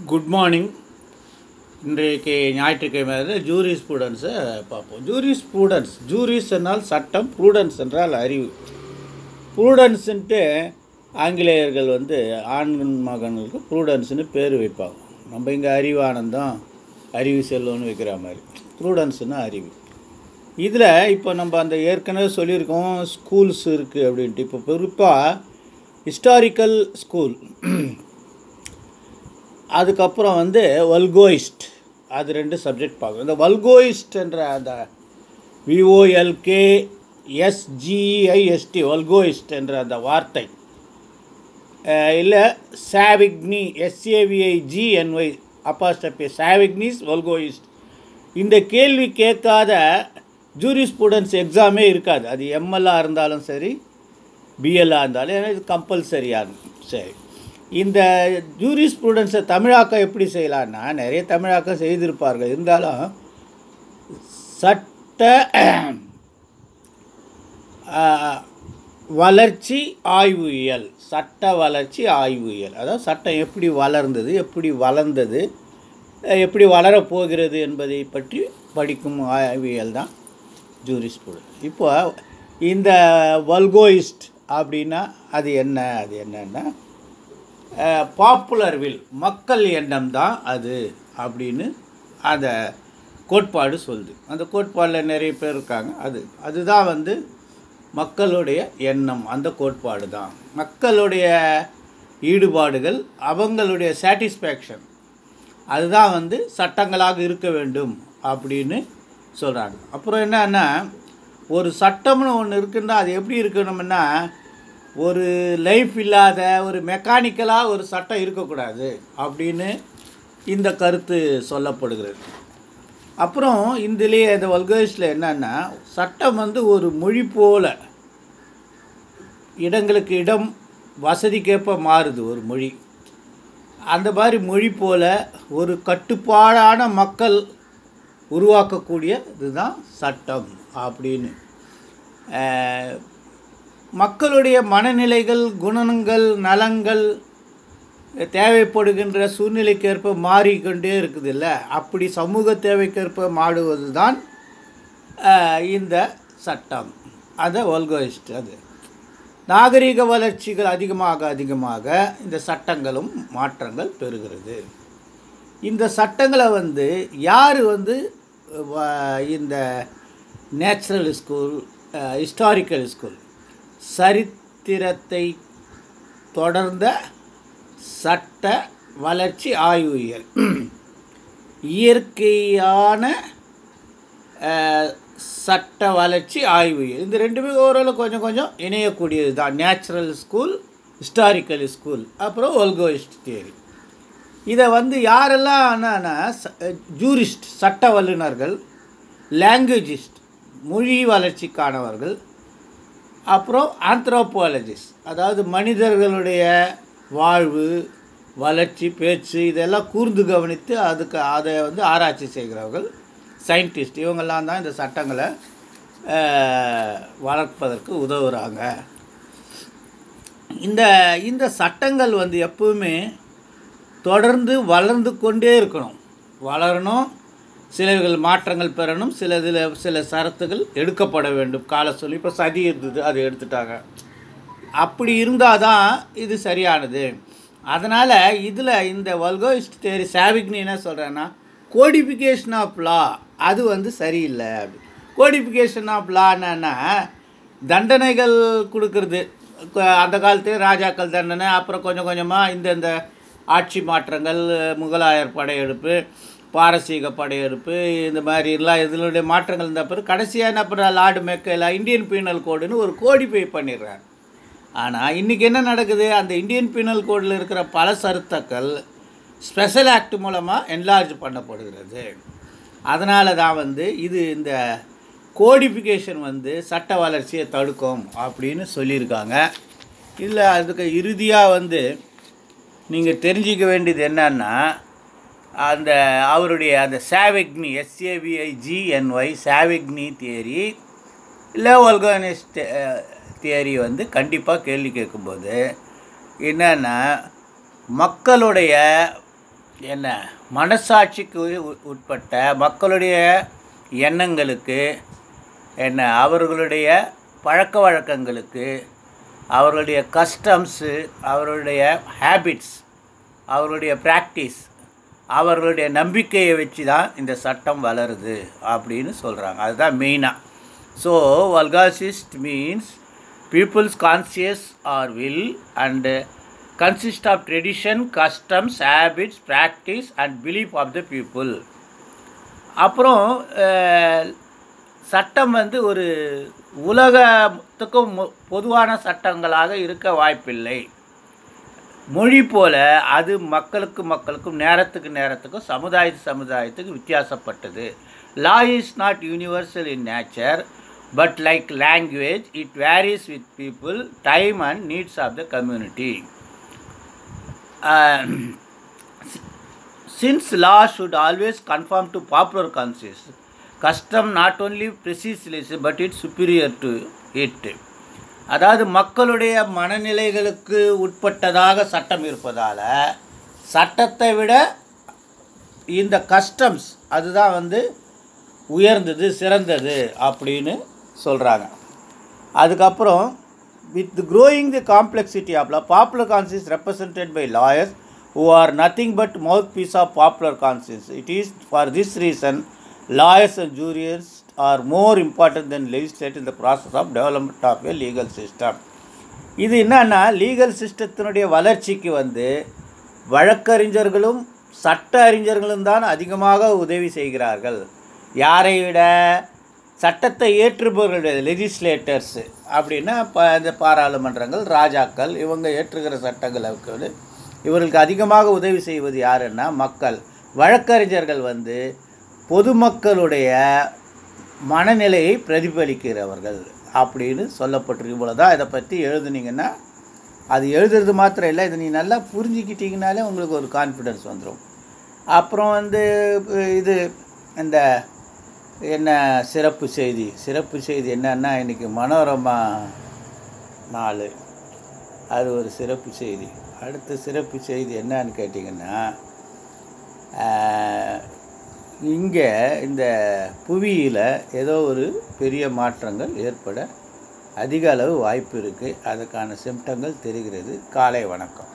Good morning இன்றைக்கு ஞாயிற்றுக்கிழமை jury ஸ்டூடெண்ட்ஸை பார்ப்போம் ஜூரி ஸ்டூடெண்ட்ஸ் ஜூரிஸ் என்றால் சட்டம் ப்ரூடன்ஸ் என்றால் அறிவு ப்ரூடன்ஸுன்ட்டு ஆங்கிலேயர்கள் வந்து ஆண் மகன்களுக்கு ப்ரூடன்ஸ்னு பேர் வைப்பாங்க நம்ம இங்கே அறிவானந்தம் அறிவு செல்வம்னு வைக்கிற மாதிரி ப்ரூடன்ஸ்னு அறிவு இதில் இப்போ நம்ம அந்த ஏற்கனவே சொல்லியிருக்கோம் ஸ்கூல்ஸ் இருக்குது அப்படின்ட்டு இப்போ குறிப்பாக ஹிஸ்டாரிக்கல் ஸ்கூல் அதுக்கப்புறம் வந்து வல்கோயிஸ்ட் அது ரெண்டு சப்ஜெக்ட் பார்க்கணும் இந்த வல்கோயிஸ்ட் என்ற அந்த விஓஎல்கே எஸ்ஜிஐஎஸ்டி வல்கோயிஸ்ட் என்ற அந்த வார்த்தை இல்லை சாவிக்னி எஸ்ஏவிஐ ஜிஎன்ஒய் அப்பாஸ்டபி சாவிக்னிஸ் வல்கோயிஸ்ட் இந்த கேள்வி கேட்காத ஜூரி ஸ்டூடெண்ட்ஸ் எக்ஸாமே இருக்காது அது எம்எல்ஆ இருந்தாலும் சரி பிஎல்லாக இருந்தாலும் ஏன்னா இது கம்பல்சரியாக சரி இந்த ஜூரி ஸ்டூடெண்ட்ஸை தமிழாக்கம் எப்படி செய்யலான்னா நிறைய தமிழாக்கம் செய்திருப்பார்கள் இருந்தாலும் சட்ட வளர்ச்சி ஆய்வுயியல் சட்ட வளர்ச்சி ஆய்வுயியல் அதாவது சட்டம் எப்படி வளர்ந்தது எப்படி வளர்ந்தது எப்படி வளரப்போகிறது என்பதை பற்றி படிக்கும் ஆய்வியல் தான் ஜூரி ஸ்டூடெண்ட் இப்போ இந்த வல்கோயிஸ்ட் அப்படின்னா அது என்ன அது என்னன்னா பாப்புலர் வில் மக்கள் எண்ணம் தான் அது அப்படின்னு அந்த கோட்பாடு சொல்லுது அந்த கோட்பாடில் நிறைய பேர் இருக்காங்க அது அதுதான் வந்து மக்களுடைய எண்ணம் அந்த கோட்பாடு தான் மக்களுடைய ஈடுபாடுகள் அவங்களுடைய சாட்டிஸ்ஃபேக்ஷன் அதுதான் வந்து சட்டங்களாக இருக்க வேண்டும் அப்படின்னு சொல்கிறாங்க அப்புறம் என்னன்னா ஒரு சட்டம்னு ஒன்று இருக்குன்னா அது எப்படி இருக்கணும்னா ஒரு லைஃப் இல்லாத ஒரு மெக்கானிக்கலாக ஒரு சட்டம் இருக்கக்கூடாது அப்படின்னு இந்த கருத்து சொல்லப்படுகிறது அப்புறம் இதிலேயே இந்த வல்கேஷில் என்னென்னா சட்டம் வந்து ஒரு மொழி போல இடங்களுக்கு இடம் வசதிக்கேற்ப மாறுது ஒரு மொழி அந்த மாதிரி மொழி போல ஒரு கட்டுப்பாடான மக்கள் உருவாக்கக்கூடிய இதுதான் சட்டம் அப்படின்னு மக்களுடைய மனநிலைகள் குணங்கள் நலங்கள் தேவைப்படுகின்ற சூழ்நிலைக்கேற்ப மாறிக்கொண்டே இருக்குது இல்லை அப்படி சமூக தேவைக்கேற்ப மாடுவது தான் இந்த சட்டம் அதை ஒல்கோயிஸ்ட் அது நாகரிக வளர்ச்சிகள் அதிகமாக அதிகமாக இந்த சட்டங்களும் மாற்றங்கள் பெறுகிறது இந்த சட்டங்களை வந்து யார் வந்து இந்த நேச்சுரல் ஸ்கூல் ஹிஸ்டாரிக்கல் ஸ்கூல் சரித்திரத்தை தொடர்ந்த சட்ட வளர்ச்சி ஆய்வியல் இயற்கையான சட்ட வளர்ச்சி ஆய்வியல் இந்த ரெண்டுமே ஓரளவு கொஞ்சம் கொஞ்சம் இணையக்கூடியது தான் நேச்சுரல் ஸ்கூல் ஹிஸ்டாரிக்கல் ஸ்கூல் அப்புறம் ஒல்கோயிஸ்ட் தியரி இதை வந்து யாரெல்லாம் என்னன்னா ஜூரிஸ்ட் சட்ட வல்லுநர்கள் லாங்குவேஜிஸ்ட் மொழி வளர்ச்சிக்கானவர்கள் அப்புறம் ஆந்த்ரோபாலஜிஸ்ட் அதாவது மனிதர்களுடைய வாழ்வு வளர்ச்சி பேச்சு இதெல்லாம் கூர்ந்து கவனித்து அதுக்கு அதை வந்து ஆராய்ச்சி செய்கிறவர்கள் சயின்டிஸ்ட் இவங்கெல்லாம் தான் இந்த சட்டங்களை வளர்ப்பதற்கு உதவுகிறாங்க இந்த இந்த சட்டங்கள் வந்து எப்பவுமே தொடர்ந்து வளர்ந்து கொண்டே இருக்கணும் வளரணும் சிலர்கள் மாற்றங்கள் பெறணும் சில இதில் சில சரத்துகள் எடுக்கப்பட வேண்டும் கால சொல்லி இப்போ சதி இருந்தது அது எடுத்துட்டாங்க அப்படி இருந்தால் தான் இது சரியானது அதனால் இதில் இந்த வல்கோயிஸ்ட் தேரி சாவிக்னி என்ன சொல்கிறேன்னா கோடிஃபிகேஷன் ஆஃப் லா அது வந்து சரியில்லை அப்படி கோடிஃபிகேஷன் ஆஃப் லான்னா தண்டனைகள் கொடுக்கறது அந்த காலத்து ராஜாக்கள் தண்டனை அப்புறம் கொஞ்சம் கொஞ்சமாக இந்தந்த ஆட்சி மாற்றங்கள் முகலாயர் படையெடுப்பு பாரசீக படையெடுப்பு இந்த மாதிரிலாம் இதனுடைய மாற்றங்கள் இருந்த பிறகு கடைசியாக என்ன பண்ணுறா லார்டு மெக்கையில் இந்தியன் பீனல் கோடுன்னு ஒரு கோடிஃபை பண்ணிடுறார் ஆனால் இன்றைக்கி என்ன நடக்குது அந்த இந்தியன் பீனல் கோடில் இருக்கிற பல சருத்தக்கள் ஸ்பெஷல் ஆக்ட் மூலமாக என்லார்ஜ் பண்ணப்படுகிறது அதனால தான் வந்து இது இந்த கோடிஃபிகேஷன் வந்து சட்ட வளர்ச்சியை தடுக்கும் அப்படின்னு சொல்லியிருக்காங்க இல்லை அதுக்கு இறுதியாக வந்து நீங்கள் தெரிஞ்சிக்க வேண்டியது என்னன்னா அந்த அவருடைய அந்த சாவிக்னி எஸ்ஏவிஐ ஜிஎன்ஒய் சாவிக்னி தியரி இல்லை ஒல்கனிஸ்ட் தியரி வந்து கண்டிப்பாக கேள்வி கேட்கும்போது என்னென்னா மக்களுடைய என்ன மனசாட்சிக்கு உ- உட்பட்ட மக்களுடைய எண்ணங்களுக்கு என்ன அவர்களுடைய பழக்க வழக்கங்களுக்கு அவர்களுடைய கஸ்டம்ஸு அவர்களுடைய ஹேபிட்ஸ் அவர்களுடைய ப்ராக்டிஸ் அவர்களுடைய நம்பிக்கையை வச்சு தான் இந்த சட்டம் வளருது அப்படின்னு சொல்கிறாங்க அதுதான் மெயினாக so volksgeist means people's conscious or will and consist of tradition customs habits practice and belief of the people அப்புறம் அஹ், சட்டம் வந்து ஒரு உலகத்துக்கும் மு- பொதுவான சட்டங்களாக இருக்க வாய்ப்பில்லை மொழி போல அது மக்களுக்கு மக்களுக்கும் நேரத்துக்கு நேரத்துக்கும் சமுதாய சமுதாயத்துக்கு வித்தியாசப்பட்டது law is not universal in nature but like language it varies with people time and needs of the community since law should always conform to popular conscience, custom not only precisely but it's superior to it. அதாவது மக்களுடைய மனநிலைகளுக்கு உட்பட்டதாக சட்டம் இருப்பதால் சட்டத்தை விட இந்த customs அதுதான் வந்து உயர்ந்தது சிறந்தது அப்படின்னு சொல்கிறாங்க அதுக்கப்புறம் with growing the complexity of law popular conscience represented by lawyers who are nothing but mouthpiece of popular conscience it is for this reason lawyers and jurists are more important than legislators in the process of development of a legal system இது என்னன்னா legal சிஸ்டத்தினுடைய வளர்ச்சிக்கு வந்து வழக்கறிஞர்களும் சட்ட அறிஞர்களும் தான் அதிகமாக உதவி செய்கிறார்கள் யாரை விட சட்டத்தை ஏற்றுபவர்களுடைய லெஜிஸ்லேட்டர்ஸு அப்படின்னா இப்போ இந்த பாராளுமன்றங்கள் ராஜாக்கள் இவங்க ஏற்றுகிற சட்டங்களுக்கு வந்து இவர்களுக்கு அதிகமாக உதவி செய்வது யாருன்னா மக்கள் வழக்கறிஞர்கள் வந்து பொதுமக்களுடைய மனநிலையை பிரதிபலிக்கிறவர்கள் அப்படின்னு சொல்லப்பட்டிருக்கு போல தான் இதை பற்றி எழுதுனீங்கன்னா அது எழுதுறது மாத்திரம் இல்லை இதை நீ நல்லா புரிஞ்சுக்கிட்டீங்கனாலே உங்களுக்கு ஒரு கான்ஃபிடென்ஸ் வந்துடும் அப்புறம் வந்து இது இந்த என்ன சிறப்பு செய்தி சிறப்பு செய்தி என்னன்னா இன்றைக்கி மனோரமா நாள் அது ஒரு சிறப்பு செய்தி அடுத்த சிறப்பு செய்தி என்னன்னு கேட்டிங்கன்னா இங்கே இந்த புவியில் ஏதோ ஒரு பெரிய மாற்றங்கள் ஏற்பட அதிக அளவு வாய்ப்பு இருக்குது அதுக்கான சிம்டங்கள் தெரிகிறது காலை வணக்கம்